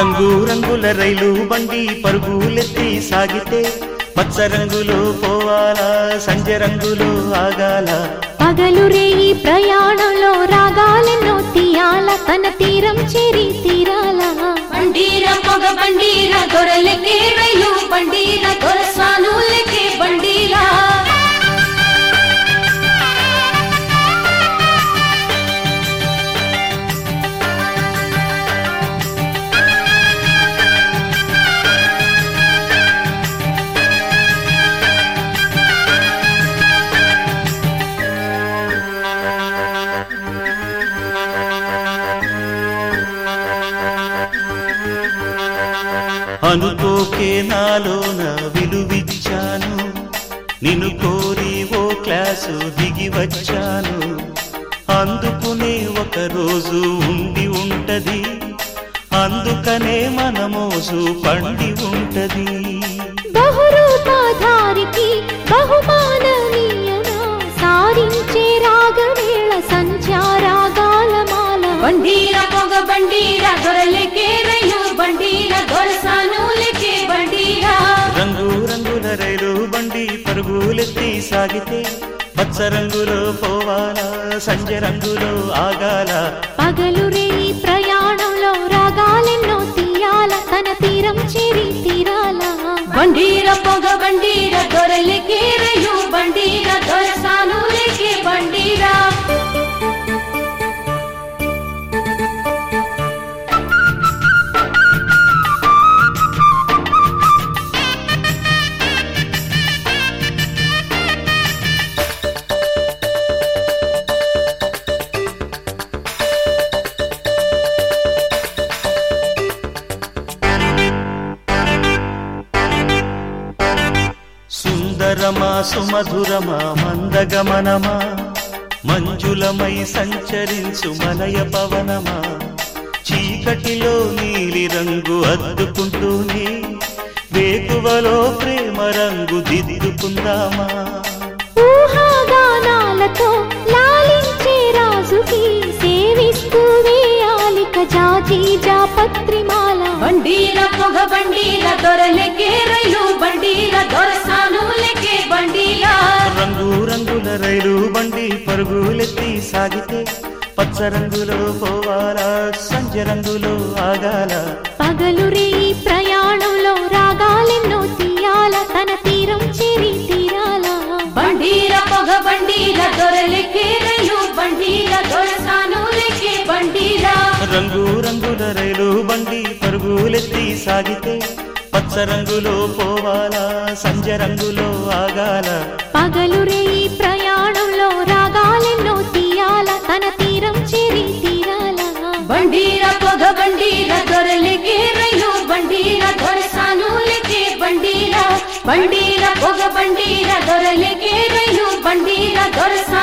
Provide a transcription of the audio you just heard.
రంగు రంగుల రైలు బండి పరుగులెత్తి సాగితే పచ్చ రంగులో పోవాలా సంజ రంగులో ఆగాల పగలు రేయి ప్రయాణంలో రాగాలెన్నో తీయాల తన తీరం చేరి తీరాల బండీర పొగ బండీర దొరలకే రైలు బండీర దొరసానులకే బండీరా అనుకోకే నాలోన విలువిచ్చాను నిన్ను కోరి ఓ క్లాసు దిగి వచ్చాను అందుకునే ఒక రోజు ఉండి ఉంటది అందుకనే మన మోసు పండి ఉంటది బహురూపాధారికి బహుమాననీయనా సారించే రాగవేళ సంచారాగాల మాల బండీర పొగ బండీర దొరలకే రైలు బండీర దొరసానులకే బండీరా రంగు రంగుల రైలు బండి పరుగులెత్తి సాగితే పచ్చ రంగులో పోవాలా సంజ రంగులో ఆగాల పగలు రేయి ప్రయాణంలో రాగాలెన్నో తీయాల తన తీరం చేరి తీరాల బండీర పొగ బండీర దొరలకే రైలు బండీర దొరసానులకే బండీరా సుందరమా సుమధురమా మందగమనమా మంజులమై సంచరించు మనయ పవనమా చీకటిలో నీలి రంగు అద్దుకుంటూనే వేకువలో ప్రేమ రంగు దిద్దుకుందామా ఊహాగానాలతో లాలించే రాజుకి సేవిస్తూ వేయాలిక జాజీ జాపత్రిమాల బండీర పొగ బండీర దొరలకే రైలు బండీర దొరసానులకే బండీరా రంగు రంగుల రైలు బండి పరుగులెత్తి సాగితే పచ్చ రంగులో పోవాలా సంజ రంగులో ఆగాల పగలు రేయి ప్రయాణంలో రాగాలెన్నో తీయాల తన తీరం చేరి తీరాల బండీర పొగ బండీర దొరలకే రైలు బండీర దొరసానులకే బండీరా రంగు రంగుల రైలు బండి పరుగులెత్తి సాగితే పచ్చ రంగులో పోవాలా సంజ రంగులో ఆగాల పగలు రేయి ప్రయాణంలో రాగాలెన్నో తీయాల తన తీరం చేరి తీరాల బండీర పొగ బండీర దొరలకే రైలు బండీర దొరసానులకే బండీరా బండీర పొగ బండీర దొరలకే రైలు బండీర దొరసా